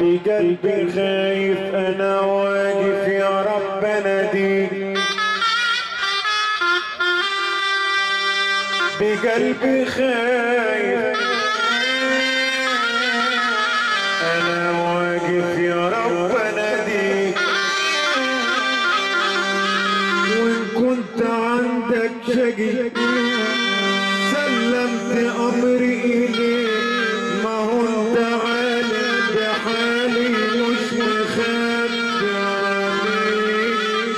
بقلبي خايف انا واقف يا رب اناديك بقلبي خايف انا واقف يا رب اناديك وان كنت عندك شقي سلمت امري اليك ما هو انت عالم بحالي مش مخبي عليك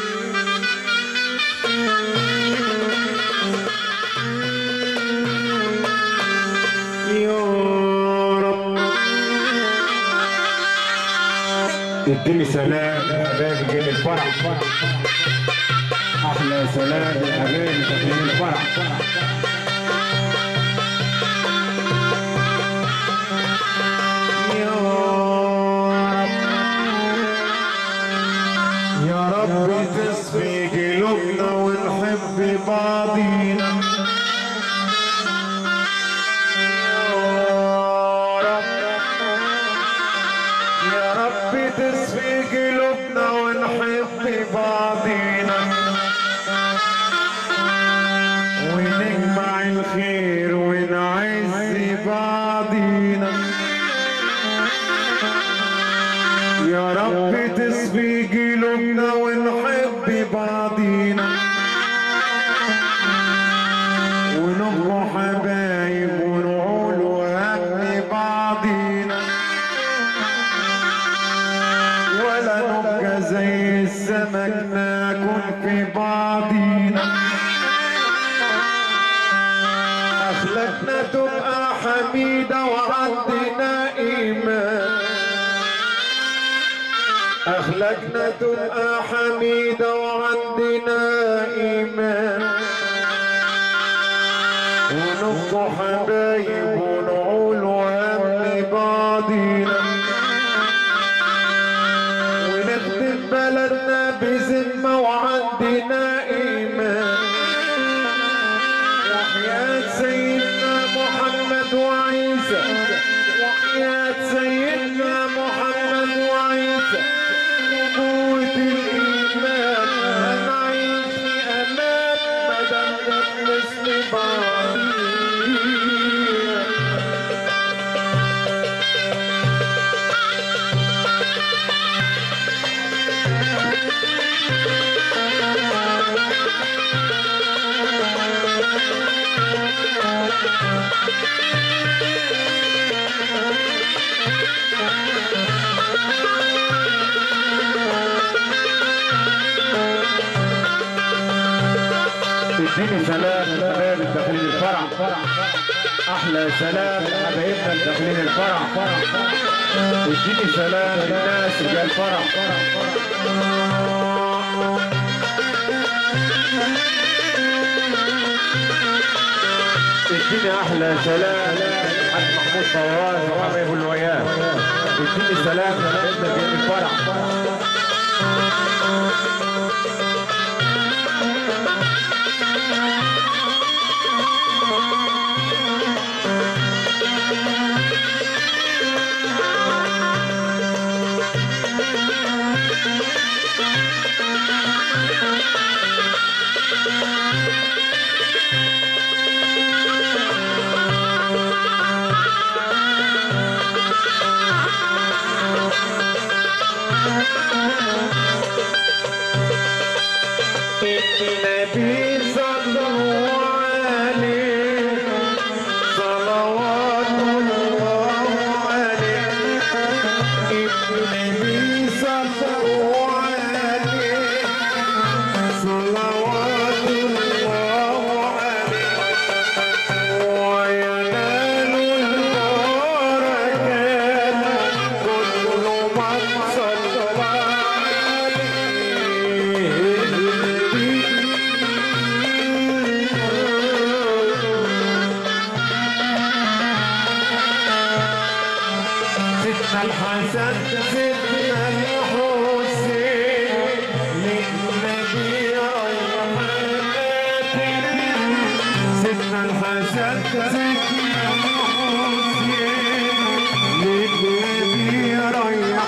يا رب اديني سلام حبايبي جاي الفرح احلى سلام يا حبايبي تكريم الفرح يا رب يا رب تصفي قلوبنا ونحب بعضينا يا رب تصفي قلوبنا ونحب بعضينا ونجمع الخير ونعز بعضينا يا رب تصفي قلوبنا ونحب بعضينا ونبقوا حبايب ونعول وهم بعضينا ولا نبقى زي السمك ناكل في بعضينا اخلاقنا تبقى حميدة وعندنا ايمان اخلاقنا تبقى حميدة وعندنا ايمان ونبقى حبايب ونعول وهم بعضينا ونخدم بلدنا بذمة وعندنا إيمان وحياة سيدنا محمد وعيسى وحياة سيدنا محمد وعيسى قوة الإيمان هنعيش في أمان مدام نخلص لبعضينا اديني سلام لحبايب الداخلين الفرع احلى سلام لحبايبنا الداخلين الفرع اديني سلام للناس اللي جايه الفرع اديني احلى سلام لحاج محمود فواز وحبايبه الوياه اديني سلام لحبايبنا اللي جايين الفرع النبي صلى الله عليه صلوات الله عليه النبي صلى الله عليه صلوات الله عليه وينال البركات كل من صلى سيدنا الحسن سيدنا الحسين للنبي ريحانات سيدنا الحسن سيدنا الحسين للنبي ريحانات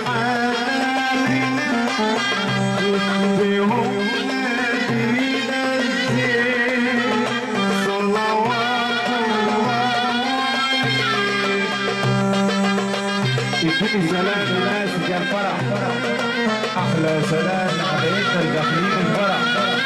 تديني سلام لناس يا الفرح احلى سلام لحبايبنا اللي داخلين الفرح